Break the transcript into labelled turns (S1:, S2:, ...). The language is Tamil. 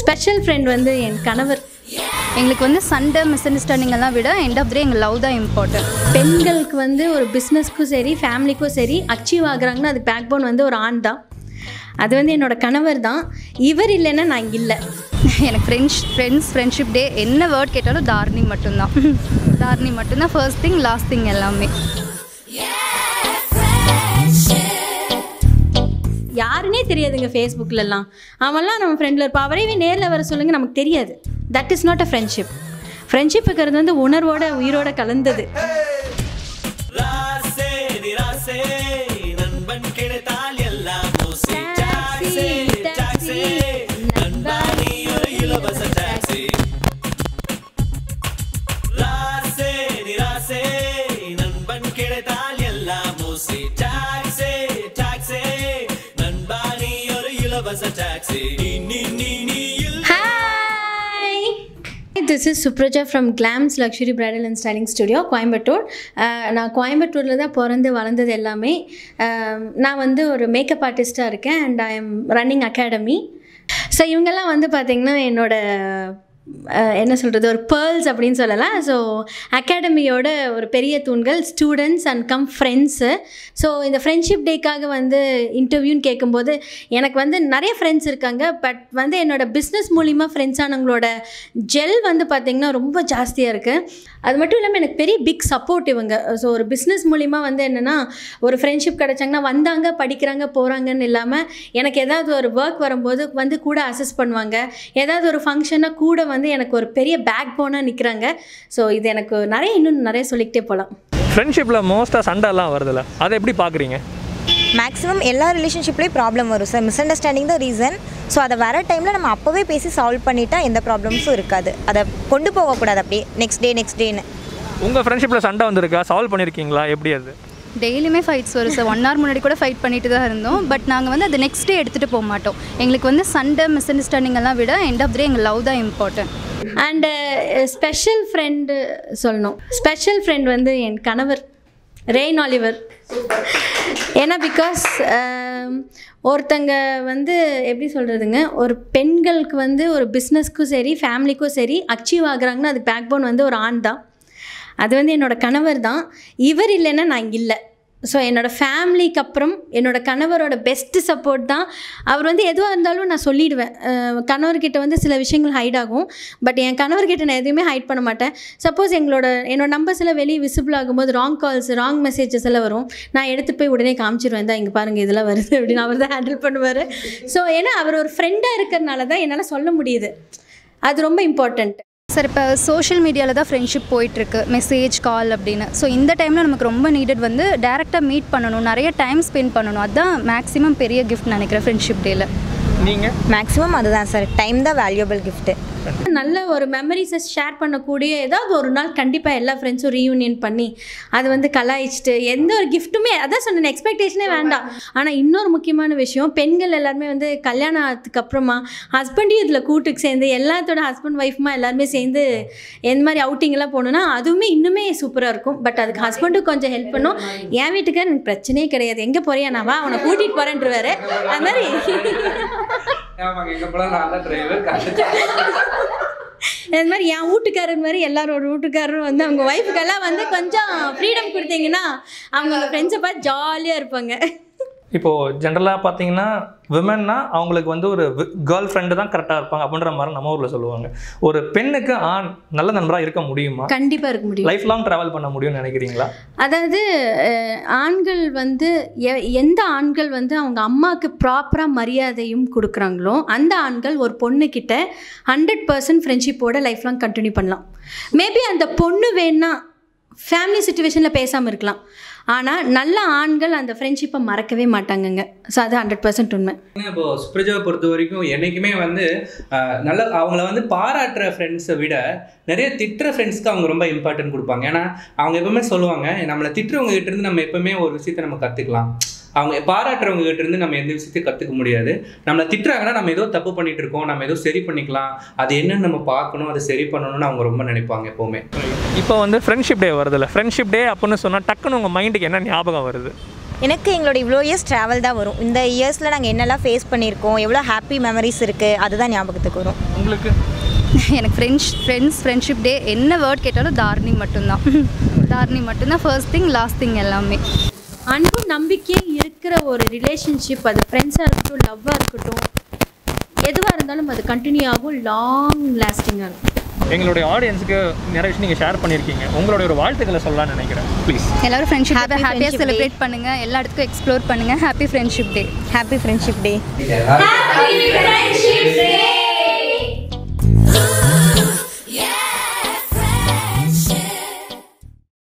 S1: ஸ்பெஷல் ஃப்ரெண்ட் வந்து என் கணவர்
S2: எங்களுக்கு வந்து சண்டை மிஸ் அண்டர்ஸ்டாண்டிங் எல்லாம் விட எண்ட் ஆஃப் டே எங்கள் லவ் தான் இம்பார்ட்டன்ட்
S1: பெண்களுக்கு வந்து ஒரு பிஸ்னஸ்க்கும் சரி ஃபேமிலிக்கும் சரி அச்சீவ் ஆகுறாங்கன்னா அது பேக் போன் வந்து ஒரு ஆண் தான் அது வந்து என்னோட கணவர் தான் இவர் இல்லைன்னா நான் இங்கே இல்லை
S2: எனக்கு ஃப்ரெண்ட்ஸ் ஃப்ரெண்ட்ஸ் ஃப்ரெண்ட்ஷிப் டே என்ன வேர்ட் கேட்டாலும் தாரணி மட்டும்தான் தாரணி மட்டும்தான் ஃபர்ஸ்ட் திங் லாஸ்ட் திங் எல்லாமே
S1: யாருனே தெரியாதுங்க ஃபேஸ்புக்கிலலாம் அவன்லாம் நம்ம ஃப்ரெண்டில் இருப்பா அவரையே நேரில் வர சொல்லுங்க நமக்கு தெரியாது that is not a friendship ஃப்ரெண்ட்ஷிப்புங்கிறது வந்து உணர்வோட உயிரோட கலந்தது
S3: ராசே நிராசே நண்பன் கிடைத்தால் எல்லாம் ஓசை டாக்ஸி டாக்ஸி நண்பா நீ ஒரு இலவச டாக்ஸி ராசே நிராசே நண்பன் கிடைத்தால் எல்லாம் ஓசை டாக்ஸி டாக்ஸி நண்பா நீ ஒரு இலவச டாக்ஸி நீ நீ நீ நீ இல்ல
S1: hi this is Supraja from Glams luxury bridal and styling studio Coimbatore அஹ், நான் கோயம்புத்தூரில் தான் பிறந்து வளர்ந்தது எல்லாமே அஹ், நான் வந்து ஒரு மேக்கப் ஆர்டிஸ்ட்டாக இருக்கேன் and I am running academy so இவங்கெல்லாம் வந்து பார்த்திங்கன்னா என்னோட அஹ், என்ன சொல்கிறது ஒரு பேர்ல்ஸ் அப்படின்னு சொல்லலாம் ஸோ அகாடமியோட ஒரு பெரிய தூண்கள் students and cum friends so இந்த ஃப்ரெண்ட்ஷிப் டேக்காக வந்து இன்டர்வியூன்னு கேட்கும்போது எனக்கு வந்து நிறைய ஃப்ரெண்ட்ஸ் இருக்காங்க பட் வந்து என்னோட பிஸ்னஸ் மூலிமா ஃப்ரெண்ட்ஸ் ஆனவங்களோட ஜெல் வந்து பார்த்திங்கன்னா ரொம்ப ஜாஸ்தியாக இருக்குது அது மட்டும் இல்லாமல் எனக்கு பெரிய பிக் சப்போர்ட் இவங்க ஸோ ஒரு பிஸ்னஸ் மூலிமா வந்து என்னென்னா ஒரு ஃப்ரெண்ட்ஷிப் கிடச்சாங்கன்னா வந்தாங்க படிக்கிறாங்க போகிறாங்கன்னு இல்லாமல் எனக்கு ஏதாவது ஒரு ஒர்க் வரும்போது வந்து கூட அசஸ் பண்ணுவாங்க ஏதாவது ஒரு ஃபங்க்ஷனாக கூட வந்து எனக்கு ஒரு பெரிய பேக் போனாக நிற்கிறாங்க ஸோ இது எனக்கு நிறைய இன்னும் நிறைய சொல்லிக்கிட்டே போகலாம்
S4: ஃப்ரெண்ட்ஷிப்பில் மோஸ்ட்டாக சண்டைலாம் வருதுல்ல அதை எப்படி பார்க்குறீங்க
S5: மேக்ஸிமம் எல்லா ரிலேஷன்ஷிப்லேயும் ப்ராப்ளம் வரும் சார் மிஸ் அண்டர்ஸ்டாண்டிங் தான் ரீசன் ஸோ அதை வர டைமில் நம்ம அப்போவே பேசி சால்வ் பண்ணிட்டா எந்த ப்ராப்ளம்ஸும் இருக்காது அதை கொண்டு போகக்கூடாது அப்படியே நெக்ஸ்ட் டே நெக்ஸ்ட் டேன்னு
S4: உங்கள் ஃப்ரெண்ட்ஷிப்பில் சண்டை வந்திருக்கா சால்வ் பண்ணியிருக்கீங்களா எப்படி அது
S2: டெய்லியுமே ஃபைட்ஸ் வரும் சார் ஒன் ஹவர் முன்னாடி கூட ஃபைட் பண்ணிட்டு தான் இருந்தோம் பட் நாங்கள் வந்து அது நெக்ஸ்ட் டே எடுத்துகிட்டு போக மாட்டோம் எங்களுக்கு வந்து சண்டை மிஸ் அண்டர்ஸ்டாண்டிங் எல்லாம் விட எண்ட் ஆஃப் டே எங்கள் லவ் தான் இம்பார்ட்டன்ட்
S1: அண்டு ஸ்பெஷல் ஃப்ரெண்டு சொல்லணும் ஸ்பெஷல் ஃப்ரெண்ட் வந்து என் கணவர் ரெயின் ஆலிவர் ஏன்னா பிகாஸ் ஒருத்தங்க வந்து எப்படி சொல்கிறதுங்க ஒரு பெண்களுக்கு வந்து ஒரு பிஸ்னஸ்க்கும் சரி ஃபேமிலிக்கும் சரி அச்சீவ் ஆகுறாங்கன்னா அது பேக் போன் வந்து ஒரு ஆண் தான் அது வந்து என்னோட கணவர் தான் இவர் இல்லைன்னா நான் இங்கே இல்லை ஸோ என்னோடய ஃபேமிலிக்கு அப்புறம் என்னோடய கணவரோட பெஸ்ட்டு சப்போர்ட் தான் அவர் வந்து எதுவாக இருந்தாலும் நான் சொல்லிடுவேன் அஹ் கணவர்கிட்ட வந்து சில விஷயங்கள் ஹைட் ஆகும் பட் என் கணவர்கிட்ட நான் எதுவுமே ஹைட் பண்ண மாட்டேன் சப்போஸ் எங்களோட என்னோட நம்பர்ஸ் எல்லாம் வெளியே விசிபிள் ஆகும்போது ராங் கால்ஸ் ராங் மெசேஜஸ் எல்லாம் வரும் நான் எடுத்து போய் உடனே காமிச்சிருவேன் தான் இங்கே பாருங்கள் இதெல்லாம் வருது அப்படின்னு அவர் தான் ஹேண்டில் பண்ணுவார் ஸோ ஏன்னா அவர் ஒரு ஃப்ரெண்டாக இருக்கிறனால தான் என்னால் சொல்ல முடியுது அது ரொம்ப இம்பார்ட்டண்ட்
S2: சார் இப்போ சோஷியல் மீடியாவில் தான் ஃப்ரெண்ட்ஷிப் போயிட்டுருக்கு மெசேஜ் கால் அப்படின்னு ஸோ இந்த டைமில் நமக்கு ரொம்ப நீடட் வந்து டேரெக்டாக மீட் பண்ணணும் நிறைய டைம் ஸ்பெண்ட் பண்ணணும் அதுதான் மேக்ஸிமம் பெரிய கிஃப்ட் நினைக்கிறேன் ஃப்ரெண்ட்ஷிப் டேயில்
S4: நீங்கள்
S5: மேக்ஸிமம் அதுதான் சார் டைம் தான் வேல்யூபிள் கிஃப்ட்டு
S1: நல்ல ஒரு மெமரிஸை ஷேர் பண்ணக்கூடிய ஏதாவது ஒரு நாள் கண்டிப்பாக எல்லா ஃப்ரெண்ட்ஸும் ரீயூனியன் பண்ணி அது வந்து கலாய்ச்சிட்டு எந்த ஒரு கிஃப்ட்டுமே அதான் சொன்னேன் எக்ஸ்பெக்டேஷனே வேண்டாம் ஆனால் இன்னொரு முக்கியமான விஷயம் பெண்கள் எல்லாருமே வந்து கல்யாணத்துக்கு அப்புறமா ஹஸ்பண்டையும் இதில் கூட்டுக்கு சேர்ந்து எல்லாத்தோட ஹஸ்பண்ட் ஒய்ஃப்மா எல்லாருமே சேர்ந்து எந்த மாதிரி outing எல்லாம் போகணுன்னா அதுவுமே இன்னுமே சூப்பராக இருக்கும் பட் அதுக்கு ஹஸ்பண்டும் கொஞ்சம் ஹெல்ப் பண்ணும் என் வீட்டுக்கு எனக்கு பிரச்சனையே கிடையாது எங்கே போறியா நான் வா அவனை கூட்டிகிட்டு போகிறேன்றவாரு அது மாதிரி
S6: ஆமாங்க எங்க போலாம் நான் தான் டிரைவர்
S1: அது மாதிரி என் வீட்டுக்காரர் மாதிரி எல்லாரோட வீட்டுக்காரரும் வந்து அவங்க ஒய்ஃபுக்கெல்லாம் வந்து கொஞ்சம் ஃப்ரீடம் கொடுத்தீங்கன்னா அவங்க அவங்க ஃப்ரெண்ட்ஸை பார்த்து ஜாலியாக இருப்பாங்க
S4: இப்போது ஜென்ரலாக பார்த்தீங்கன்னா விமன்னா அவங்களுக்கு வந்து ஒரு கேர்ள் ஃப்ரெண்டு தான் கரெக்டாக இருப்பாங்க அப்படின்ற மாதிரி நம்ம ஊரில் சொல்லுவாங்க ஒரு பெண்ணுக்கு ஆண் நல்ல நண்பராக இருக்க முடியுமா
S1: கண்டிப்பாக இருக்க முடியும்
S4: லைஃப் லாங் ட்ராவல் பண்ண முடியும்னு நினைக்கிறீங்களா
S1: அதாவது அஹ், ஆண்கள் வந்து எ- எந்த ஆண்கள் வந்து அவங்க அம்மாவுக்கு ப்ராப்பராக மரியாதையும் கொடுக்குறாங்களோ அந்த ஆண்கள் ஒரு பொண்ணுக்கிட்ட ஹண்ட்ரட் பர்சன்ட் ஃப்ரெண்ட்ஷிப்போட லைஃப் லாங் கண்டினியூ பண்ணலாம் மேபி அந்த பொண்ணு வேணா ஃபேமிலி சுச்சுவேஷனில் பேசாமல் இருக்கலாம் ஆனால் நல்ல ஆண்கள் அந்த ஃப்ரெண்ட்ஷிப்பை மறக்கவே மாட்டாங்கங்க ஸோ அது ஹண்ட்ரட் பர்சன்ட் உண்மை
S6: இப்போ சுப்ரஜாவை பொறுத்த வரைக்கும் என்னைக்குமே வந்து ஆஹ், நல்ல அவங்கள வந்து பாராட்டுற ஃப்ரெண்ட்ஸை விட நிறைய திட்டுற ஃப்ரெண்ட்ஸ்க்கு அவங்க ரொம்ப இம்பார்ட்டன்ட் கொடுப்பாங்க ஏன்னா அவங்க எப்பவுமே சொல்லுவாங்க நம்மளை திட்டுறவங்க கிட்ட இருந்து நம்ம எப்பவுமே ஒரு விஷயத்தை நம்ம கற்றுக்கலாம் அவங்க பாராட்டுறவங்க கிட்ட இருந்து நம்ம எந்த விஷயத்தையும் கற்றுக்க முடியாது நம்மளை திட்டுறாங்கன்னா நம்ம ஏதோ தப்பு பண்ணிட்டு இருக்கோம் நம்ம ஏதோ சரி பண்ணிக்கலாம் அது என்னன்னு நம்ம பார்க்கணும் அதை சரி பண்ணணும்னு அவங்க ரொம்ப நினைப்பாங்க எப்பவுமே
S4: இப்போ வந்து ஃப்ரெண்ட்ஷிப் டே வருதுல்ல ஃப்ரெண்ட்ஷிப் டே அப்படின்னு சொன்னால் டக்குன்னு உங்கள் மைண்டுக்கு என்ன ஞாபகம் வருது
S5: எனக்கு எங்களோட இவ்வளோ இயர்ஸ் ட்ராவல் தான் வரும் இந்த இயர்ஸில் நாங்கள் என்னெல்லாம் ஃபேஸ் பண்ணியிருக்கோம் எவ்வளோ ஹாப்பி மெமரிஸ் இருக்குது அதுதான் ஞாபகத்துக்கு வரும்
S4: உங்களுக்கு
S2: எனக்கு ஃப்ரெண்ட்ஸ் ஃப்ரெண்ட்ஸ் ஃப்ரெண்ட்ஷிப் டே என்ன வேர்ட் கேட்டாலும் தாரணி மட்டும்தான் தாரணி மட்டும்தான் ஃபர்ஸ்ட் திங் லாஸ்ட் திங் எல்லாமே
S1: அன்பும் நம்பிக்கையும் இருக்கிற ஒரு ரிலேஷன்ஷிப் அது ஃப்ரெண்ட்ஸாக இருக்கட்டும் லவ்வாக இருக்கட்டும் எதுவாக இருந்தாலும் அது கண்டினியூ ஆகும் லாங் லாஸ்டிங்காக இருக்கும்
S4: எங்களுடைய ஆடியன்ஸுக்கு நிறைய விஷயம் நீங்கள் ஷேர் பண்ணியிருக்கீங்க உங்களுடைய ஒரு வாழ்த்துக்களை சொல்லலாம்னு நினைக்கிறேன் ப்ளீஸ்
S2: எல்லாரும் ஃப்ரெண்ட்ஷிப்
S5: Happy
S2: ஹாப்பியாக
S5: Friendship Day.
S2: செலிப்ரேட் பண்ணுங்கள் எல்லா இடத்துக்கும் எக்ஸ்ப்ளோர் பண்ணுங்கள் happy friendship day
S5: happy friendship day
S6: எல்லாரும்
S7: Happy Friendship Day!